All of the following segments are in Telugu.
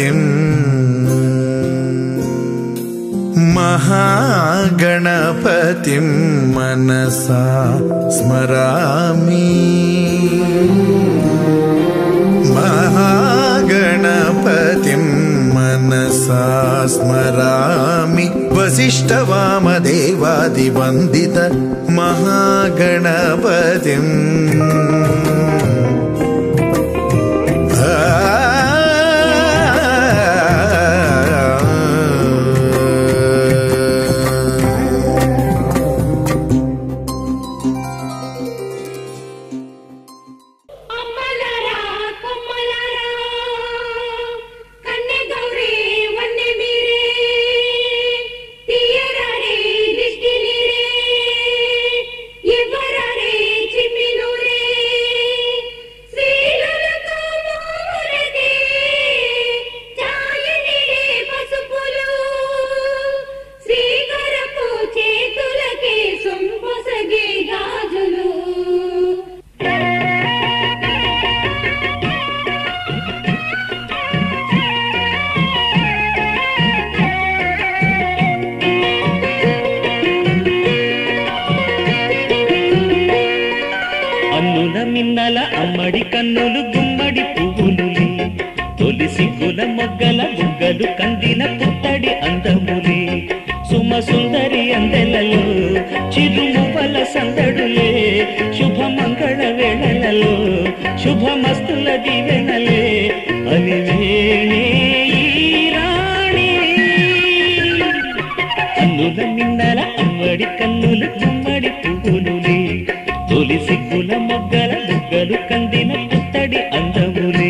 గణపతిం महागणपतिं मनसा स्मरामि महागणपतिं मनसा स्मरामि वसिष्ठवामदेवादिवन्दित महागणपतिम् అమ్మలారా కొమ్మలారా కన్నె గౌరీ వన్నె మీరే తీయరారే దిష్టి నీరే ఇవ్వరారే చిమ్మి నూరే శ్రీలలతో మోమురదే చాయనిడే పసుపులు శ్రీకరపు చేతులకే సొంపొసగే గాజులు అన్నుల మిన్నల అమ్మడి కన్నులు గుమ్మడి పువ్వులులే తొలి సిగ్గుల మొగ్గల బుగ్గలు కందిన పుత్తడి అందములే సుమ సుందరి అందెలలో చిరుమువల సందడులే శుభమంగళ వేళలలో శుభమస్తుల దివెనలే అని వేణే ఈ రాణి అన్నుల మిన్నల అమ్మడి కన్నులు గుమ్మడి పువ్వులులే తొలి సిగ్గుల మొగ్గల బుగ్గలు కందిన పుత్తడి అందములే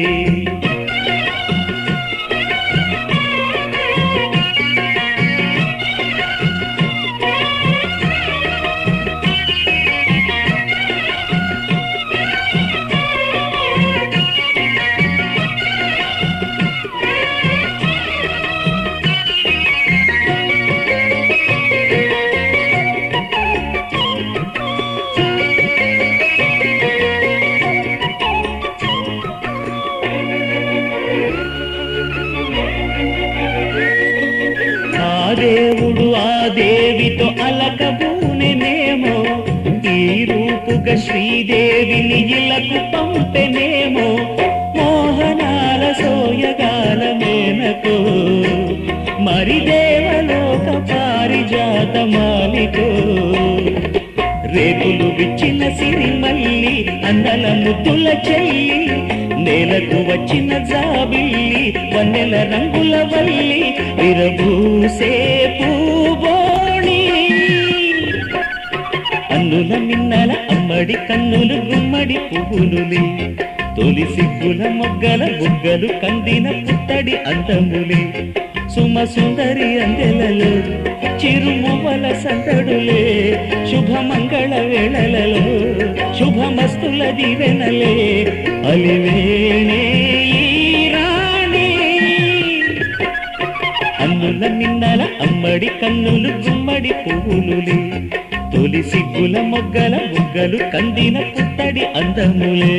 ఆ దేవుడు ఆ దేవితో అలకబూనెనేమో ఈ రూపుగా శ్రీదేవిని ఇలకు పంపెనేమో మోహనాల సోయగాల మేనకో మరి దేవలోక పారిజాత మాలికో రేపులు విచ్చిన సిరిమల్లి అందల ముద్దుల చెల్లి నేలకు వచ్చిన జాబిల్లి వన్నెల రంగుల వల్లి విరబూసే పూబోణి అన్నుల మిన్నల అమ్మడి కన్నులు గుమ్మడి పువ్వులులే తొలి సిగ్గుల మొగ్గల బుగ్గలు కందిన పుత్తడి అందములే సుమ సుందరి అందెలలో చిరుమువల సందడులే శుభమంగళ వేళలలో శుభమస్తుల దివెనలే అలివేణే ఈ రాణి అన్నుల మిన్నల అమ్మడి కన్నులు గుమ్మడి పువ్వులులే తొలి సిగ్గుల మొగ్గల బుగ్గలు కందిన పుత్తడి అందములే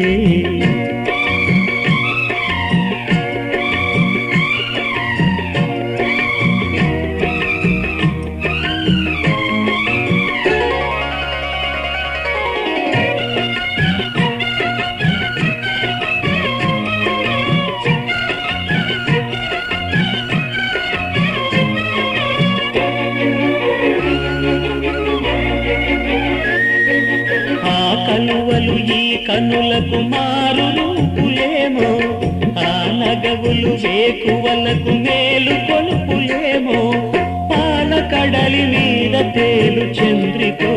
ఆ కలువలు ఈ కనులకు మారు రూపులేమో ఆ నగవులు వేకువలకు మేలు కొలుపులేమో పాల కడలి మీద తేలు చంద్రికో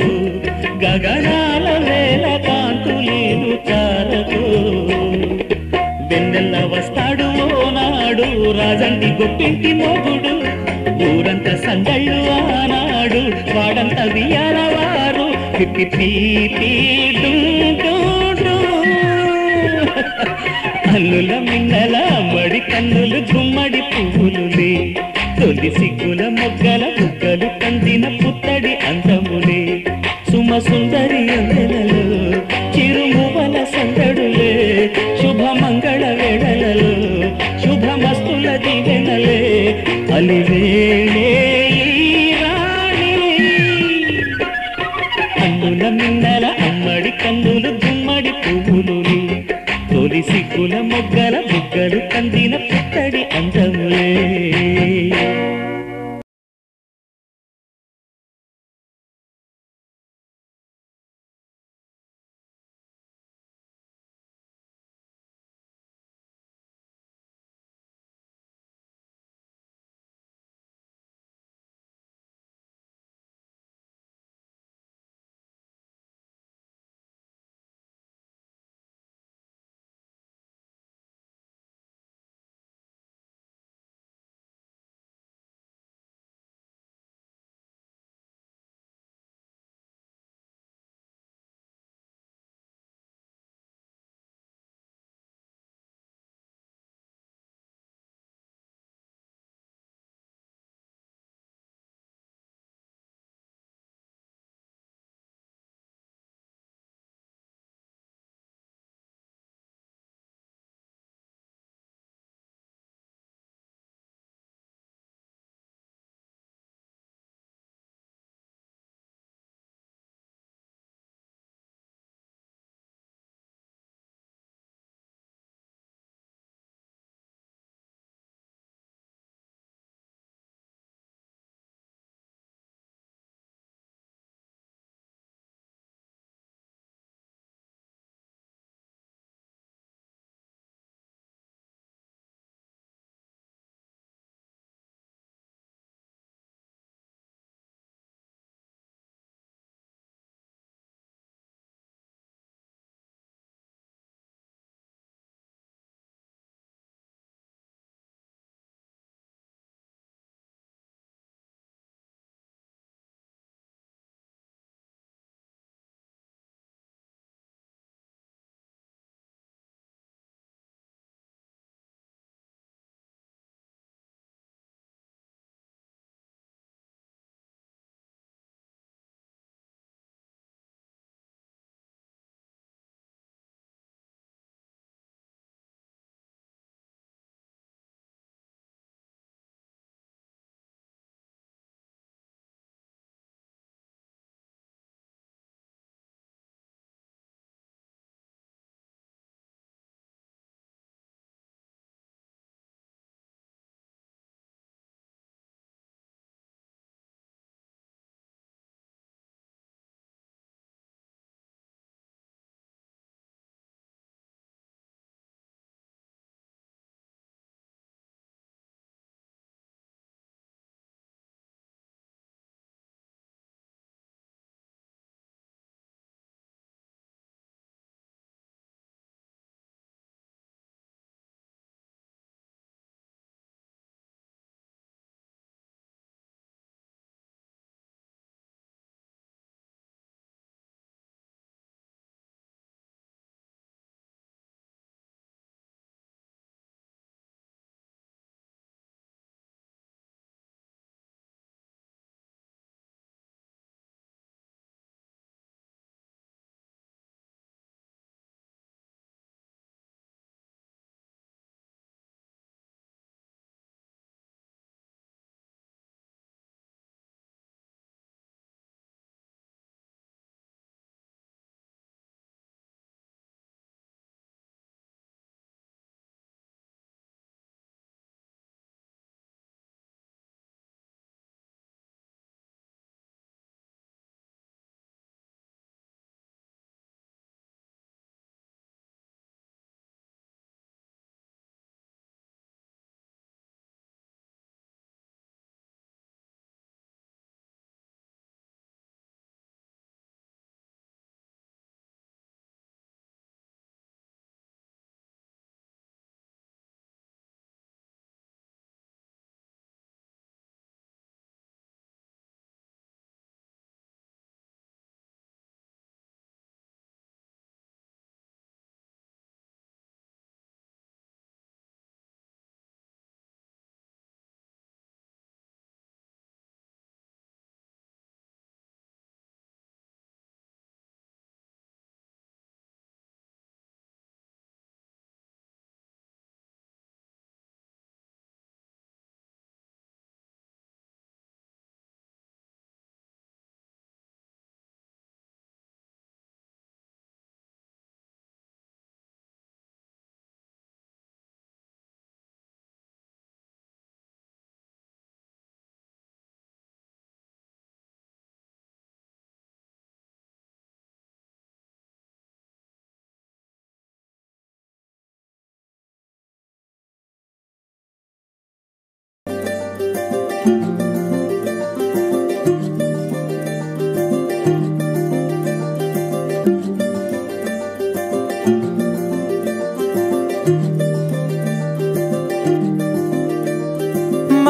గగనాల వేల కాంతులీలు తారకో వెన్నెల్ల వస్తాడు ఓనాడు రాజంటి గొప్పింటి మోగుడు ఊరంతా సందళ్ళు ఆనాడు వాడంతా వియాలవారు పిప్పి పీపీ డు, డు, డు. అల్లుల మిన్నల మడి కన్నులు గుమ్మడి పువ్వులులే తొలి సిగ్గుల మొగ్గల బుగ్గలు కందిన పుత్తడి అందములే సుమ సుందరి అందెలలో చిరుమువల సందడులే శుభమంగళ వేళలలో శుభ పుత్తడి అందములే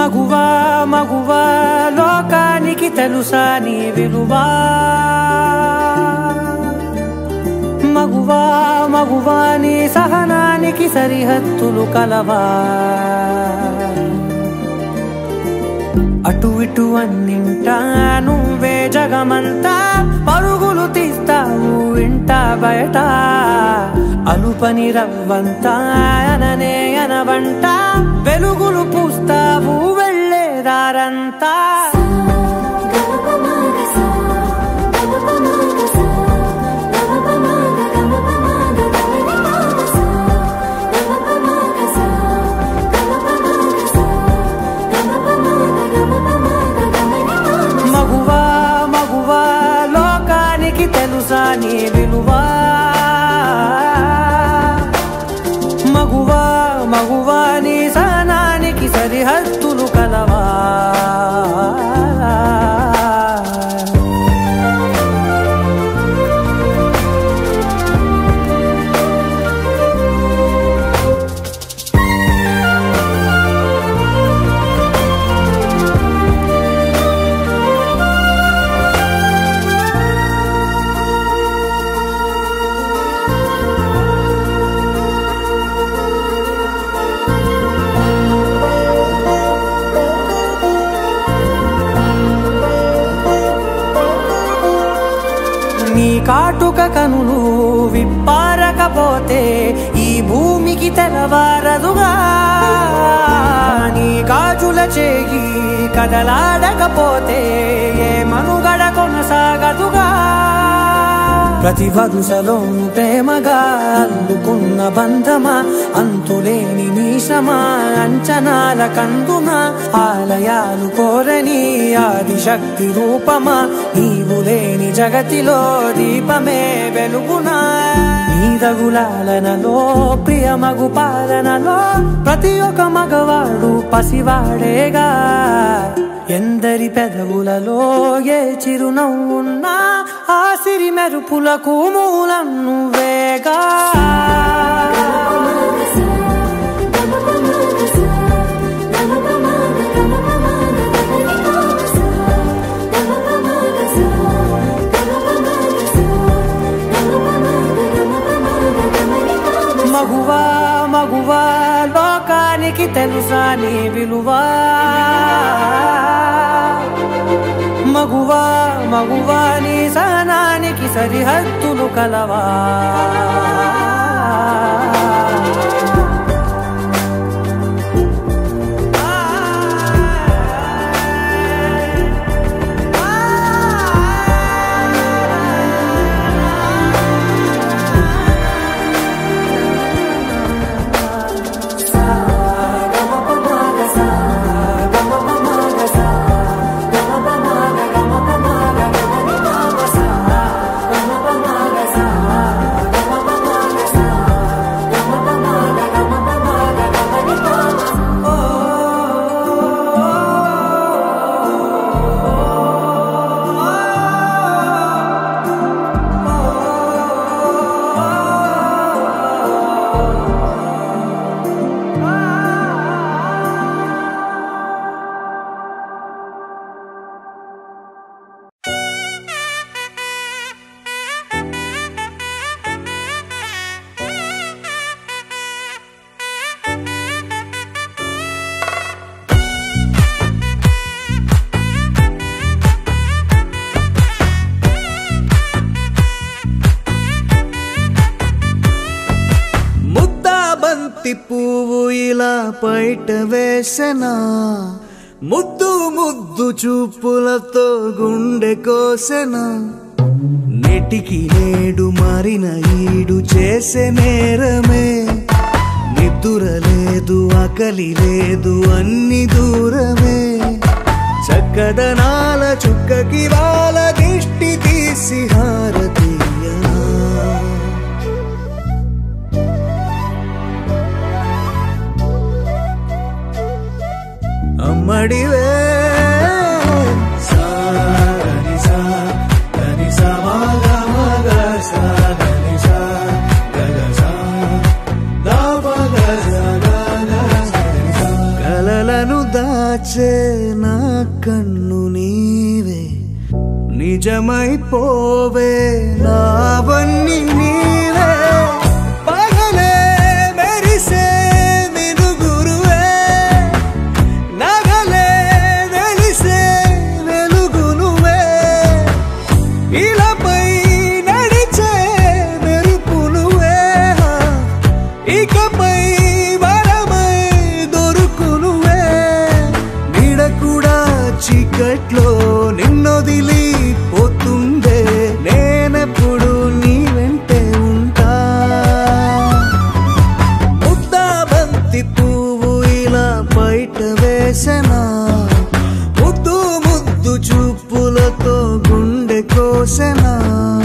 మగువా మగువా లోకానికి తెలుసా నీ విలువా మగువా మగువా నీ సహనానికి సరిహద్దులు కలవా అటు ఇటు అన్నింటా నువ్వే జగమంతా పరుగులు తీస్తావు ఇంట బయట అలుపని రవ్వంతా అననే అనవంట వెలుగులు పూస్తావు వెళ్ళేదారంతా మగువా మగువా లోకానికి తెలుసా నీ విలువా మగువా మగువా నీ సహనానికి సరిహద్దులు కలవా నీ కాటుక కనులు విప్పారకపోతే ఈ భూమికి తెలవారదుగా నీ గాజుల చేయి కదలాడకపోతే ఏ మనుగడ కొనసాగదుగా ప్రతి వరుసలోను ప్రేమగా అల్లుకున్న బంధమా అంతులేని నీశమా అంచనాల కందున ఆలయాలు కోరని ఆదిశక్తి రూపమా నీవు లేని జగతిలో దీపమే వెలుగునా నీదగులాలనలో ప్రియమగు పాలనలో ప్రతి ఒక్క మగవాడు పసివాడేగా ఎందరి పెదవులలో ఏ చిరునవ్వున్నా ఆ సిరి మెరుపులకు మూలం నువ్వేగా మగువా మగువా లోకానికి తెలుసా నీ విలువా మగువా మగువా నీ సహనానికి సరిహద్దులు కలవా ముద్దా బంతి పువ్వు ఇలా బయట వేసెనా ముద్దు ముద్దు చూపులతో గుండె కోసెనా నెటికి నేడు మారిన ఈడు చేసే నేరమే నిద్దుర లేదు ఆకలి లేదు అన్ని దూరమే చక్కదనాల చుక్కకి వాళ్ళ దిష్టి తీసి హారతీయనా అమ్మడివే కలలను దాచి దాచే నా కన్ను నీవే నిజమైపోవే నావన్నీ నీవే పగలే మెరిసే మినుగురువే నగలే వెలిసే వెలుగు నువ్వే ఇలాపై నడిచే మెరుపు నువ్వే ఇకపై వరమై దొరుకు నువ్వే నీడ కూడా చీకట్లో నిన్నొదిలి పోతుందే నేనెప్పుడు నీ వెంటే ఉంటా ముద్దా బంతి పువ్వు ఇలా బయట వేసనా ముద్దు ముద్దు చూపులతో గుండె కోసెనా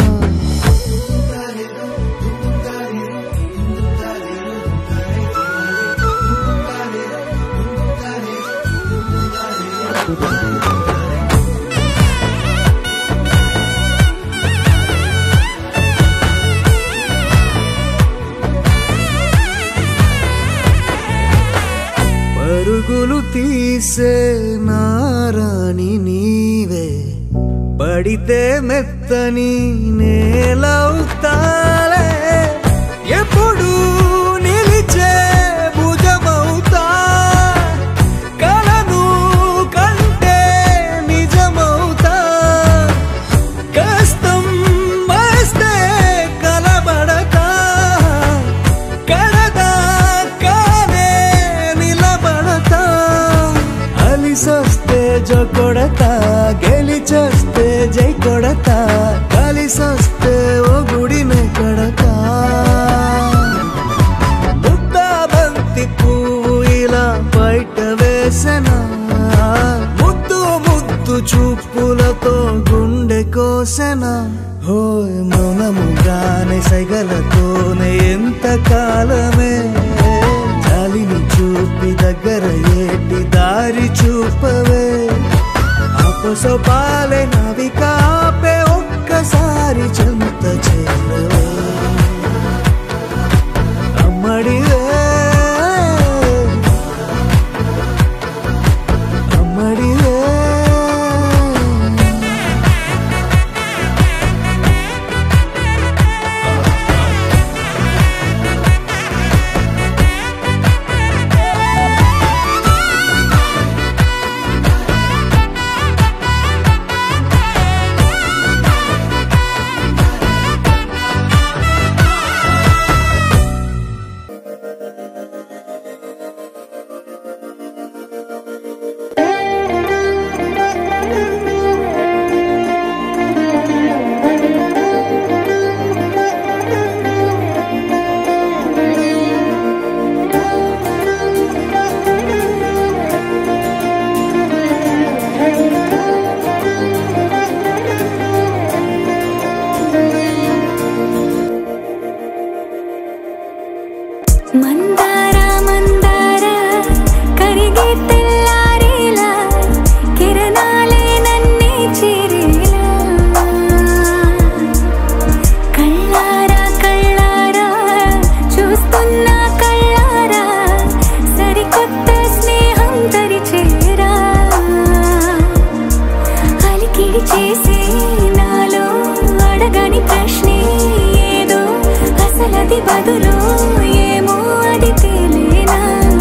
పరుగులు తీసే నారాణి నీవే పడితే మెత్తని నేలవుతాలే ఎప్పుడు నిలిచే భుజమవుతా కలను కంటే నిజమవుతా కష్టం వస్తే కలబడతా కడదా కానే నిలబడతా అలిసొస్తే జో కొడతా గెలిచొస్తే జై కొడతా కలిసొస్తే ఓ గుడినే కడతా ముద్దా బంతి పువ్వు ఇలా బయట వేసనా ముద్దు ముద్దు చూపులతో గుండె కోసెనా హోయ్ మౌనముగానే సైగలతోనే ఎంత కాలమే జాలిని చూపి దగ్గర ఏటి దారి చూపవే అపసొపాలే నవిక ఆపే ఒక్కసారి చెంత చేరవే అమ్మడివే అమ్మడివే మందార మందార కరిగే తెల్లారేలా కిరణాలే నన్నే చేరేలా కళ్ళారా కళ్ళారా చూస్తున్నా కళ్ళారా సరికొత్త స్నేహం తరిచేరా అలికిడి చేసే నాలో అడగని ప్రశ్నే ఏదో అసలది బదులు ఏమో అది తేలేనా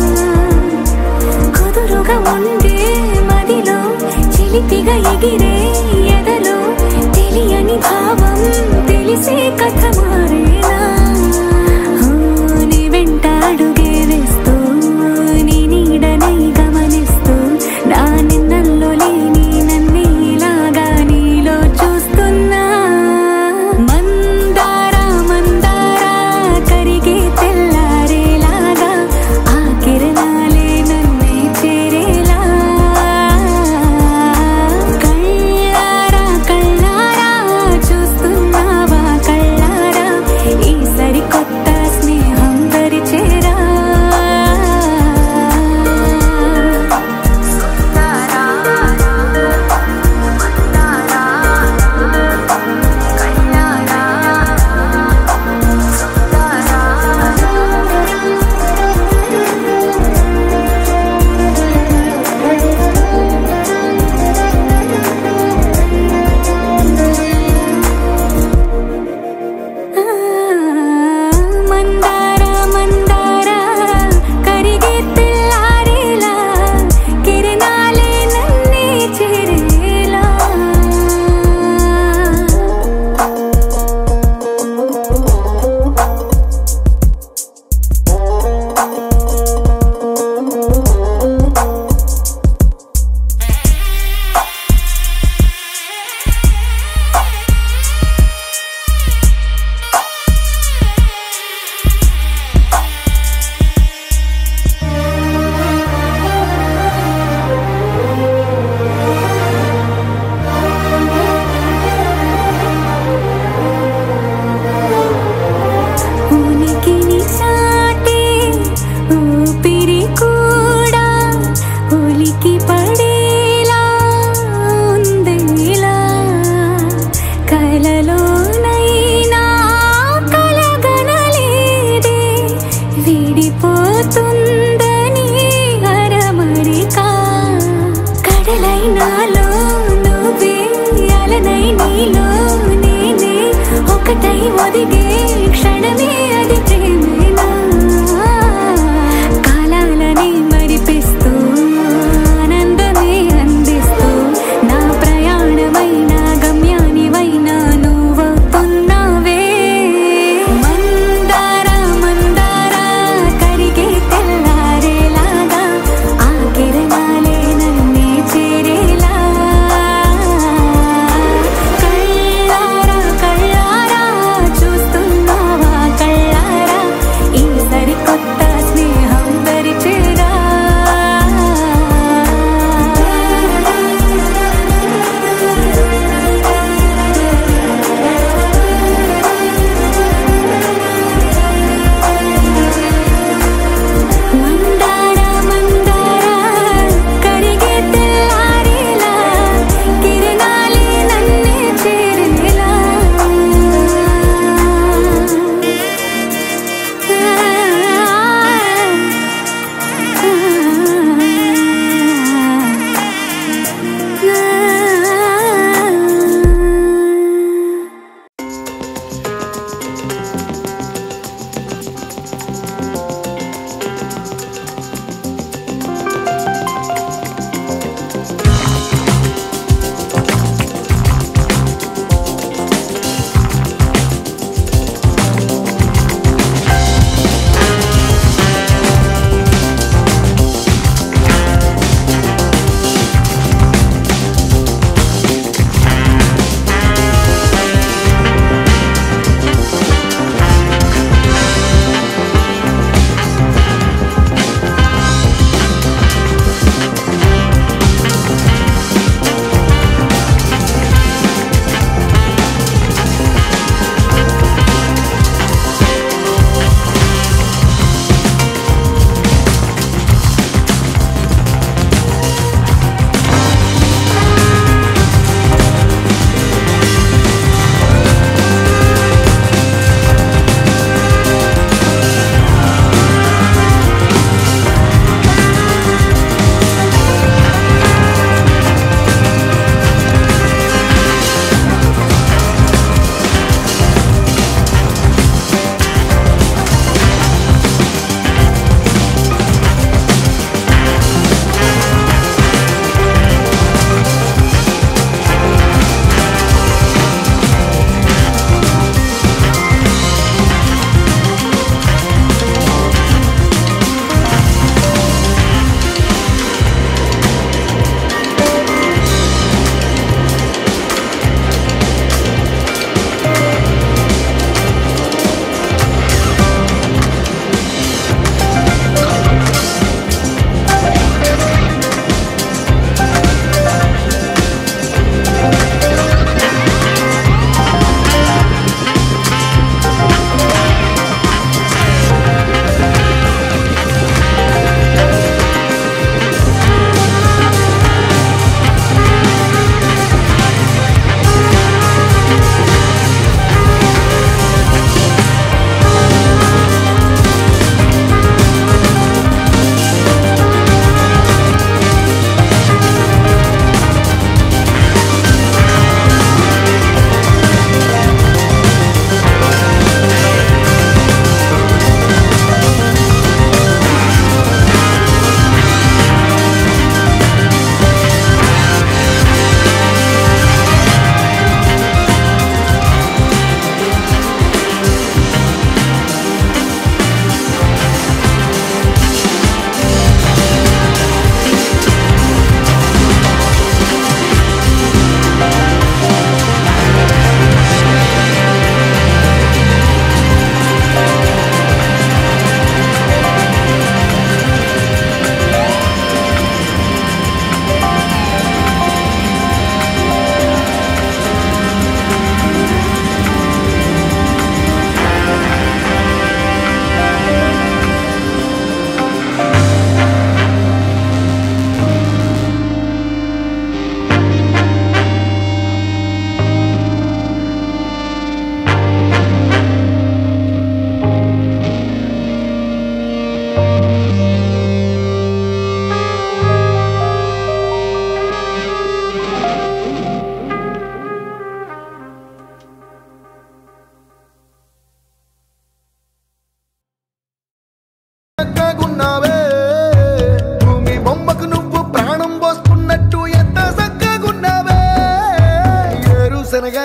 కుదురుగా ఉండే మదిలో చిలిపిగా ఎగిరే ఎదలో తెలియని భావం తెలిసే కథ మారేనా ఆ, నీ వెంట అడుగే వేస్తూ నీ నీడనై గమనిస్తూ నా నిన్నల్లో లేని నన్నే ఇలాగా నీలో చూస్తున్నా మందార మందార కరిగే తెల్లారేలాగా ఆ కిరణాలే నన్నే చేరేలా కళ్ళారా కళ్ళారా చూస్తున్నావా కళ్ళారా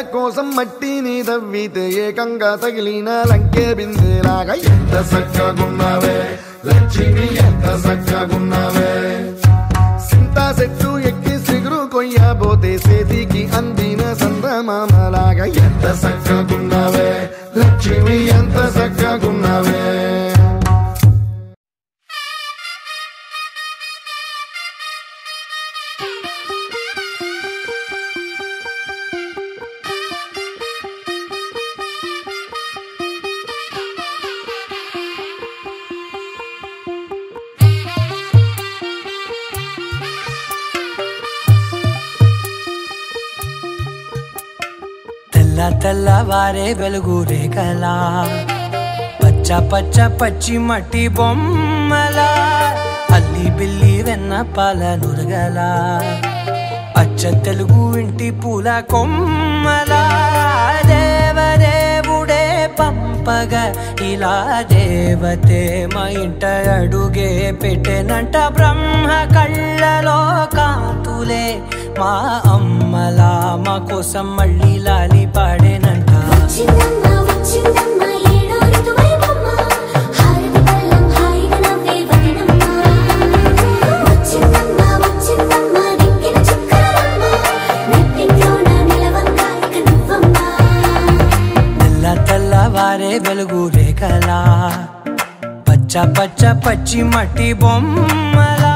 కోసం మట్టిని తవ్వితే ఏకంగా తగిలిన లంకే బిందెలాగా ఎంత చక్కగున్నావే లక్ష్మి ఎంత చక్కగున్నావే సింతా చెట్టు ఎక్కి సిగురు కొయ్యబోతే చేతికి అందిన సందమామలాగా ఎంత చక్కగున్నావే లక్ష్మి ఎంత చక్కగున్నావే తెల్ల తెల్లవారే వెలుగు రేఖలా పచ్చ పచ్చ పచ్చి మట్టి బొమ్మలా అల్లి బిల్లి వెన్న పాల నురగలా అచ్చ తెలుగు ఇంటి పూల కొమ్మలా దేవదేవుడే పంపగ ఇలా దేవతే మా ఇంట అడుగే పెట్టెనంట బ్రహ్మ కళ్ళలో కాంతులే మా అమ్మలా మా కోసం మళ్ళీ లాలి పాడేనంట వచ్చిందమ్మ వచ్చిందమ్మ ఏడో ఋతువైవమ్మ హారతి పళ్ళం హాయిగా నవ్వే వదనమ్మ వచ్చిందమ్మ వచ్చిందమ్మ దిక్కిన చుక్కలమ్మ నెట్టింట్లోన నిలవంగా ఇక నువ్వమ్మ తెల్ల తెల్లవారే వెలుగు రేఖలా పచ్చ పచ్చ పచ్చి మట్టి బొమ్మలా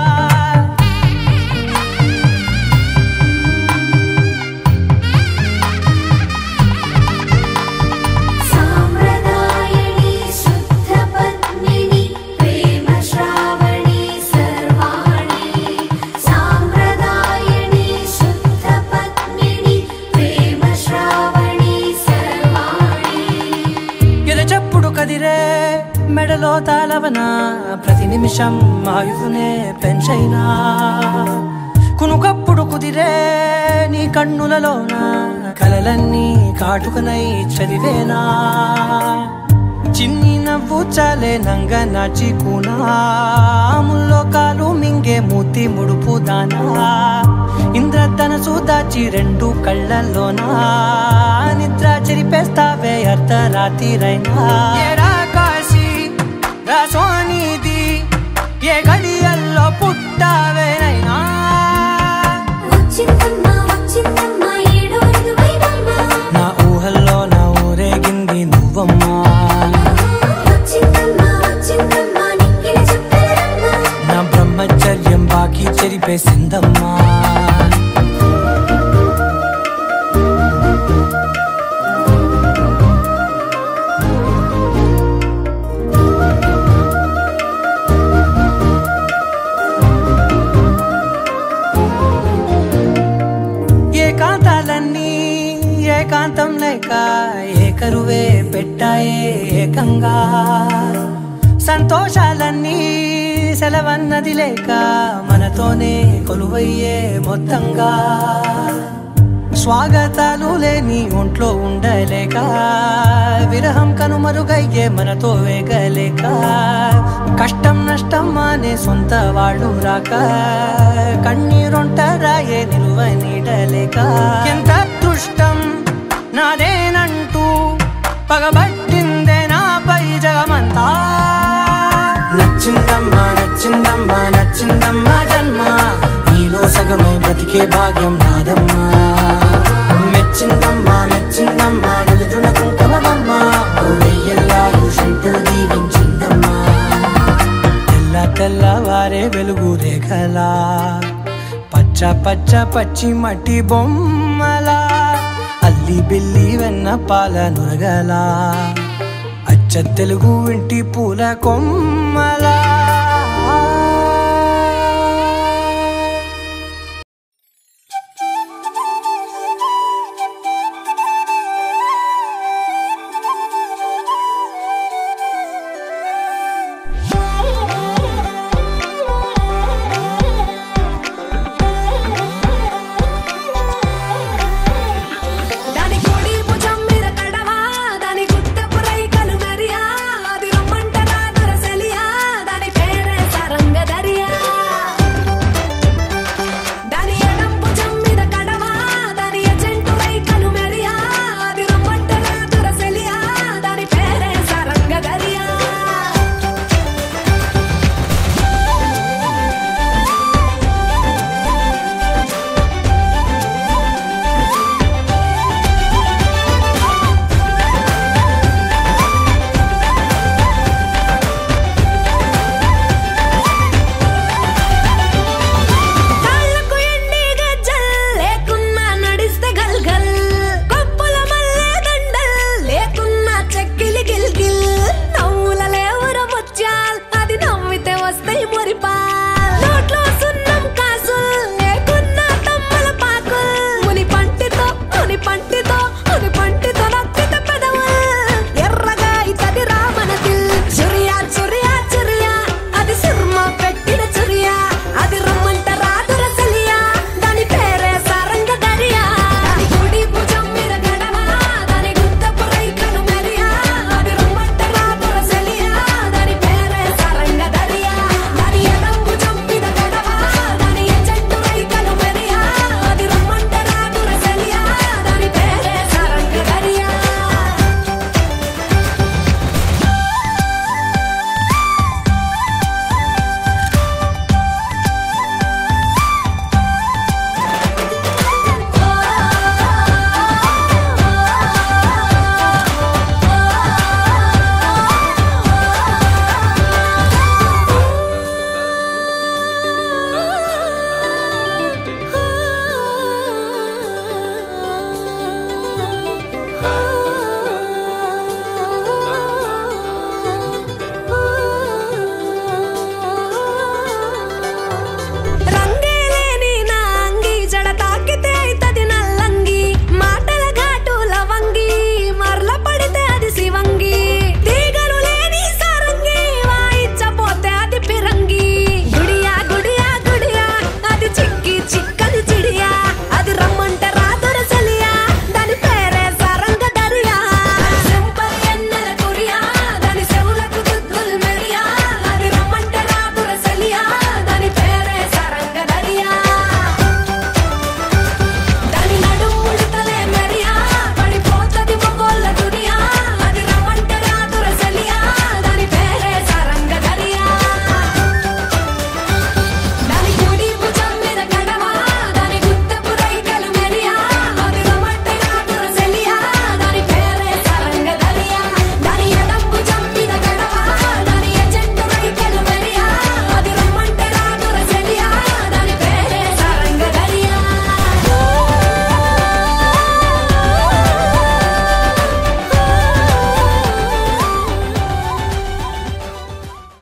సామ్రదాయని శుద్ధ పద్మిని ప్రేమ శ్రావణి సర్వాణి సామ్రదాయని శుద్ధ పద్మిని ప్రేమ శ్రావణి సర్వాణి ఎద చప్పుడు కదిరే మెడలో తాళవన ప్రతి నిమిషం ఆయువునే పెంచైనా కునుకప్పుడు కుదిరే నీ కన్నులలోన కలలన్నీ కాటుకనై చదివేనా చిన్ని నవ్వు చాలే నంగ నాచి ముల్లో కాలు మింగే మూతి ముడుపు దానా ఇంద్రధనసు దాచి రెండు కళ్ళల్లోనా నిద్ర చెరిపేస్తావే అర్ధరాత్రిరైనా ఏరా కాశీ రా సోనిది ఏ గడియల్లో పుట్టావేనైనా వచ్చిందమ్మ వచ్చిందమ్మ ఏడో ఋతువైవమ్మ నా ఊహల్లో నా ఊరేగింది నువ్వమ్మా వచ్చిందమ్మ వచ్చిందమ్మ నిక్కిన చుక్కలమ్మ నా బ్రహ్మచర్యం బాకీ చెరిపేసిందమ్మా ఏకాంతాలన్నీ ఏకాంతం లేక ఏకరువే పెట్టాయే ఏకంగా సంతోషాలన్నీ సెలవన్నది లేక మనతోనే కొలువయ్యే మొత్తంగా స్వాగతాలు లేని ఒంట్లో ఉండలేక విరహం కనుమరుగయ్యే మనతో వేగలేక కష్టం నష్టం అనే సొంత వాళ్ళు రాక కన్నీరొంటరాయే నిలువ నీడలేక ఎంత అదృష్టం నాదేనంటూ పగబట్టిందే నాపై జగమంతా నచ్చిందమ్మా నచ్చిందమ్మా నచ్చిందమ్మా జన్మ నీలో సగమై బ్రతికే భాగ్యం నాదమ్మా మెచ్చిందమ్మా మెచ్చిందమ్మా నిలుతున్న కుంకుమమ్మా వెయ్యల్లా శంకరు దీవించిందమ్మా తెల్ల తెల్లవారే వెలుగు రేఖలా పచ్చ పచ్చ పచ్చి మట్టి బొమ్మలా అల్లి బిల్లి వెన్న పాల నురగలా అచ్చ తెలుగు ఇంటి పూల కొమ్మలా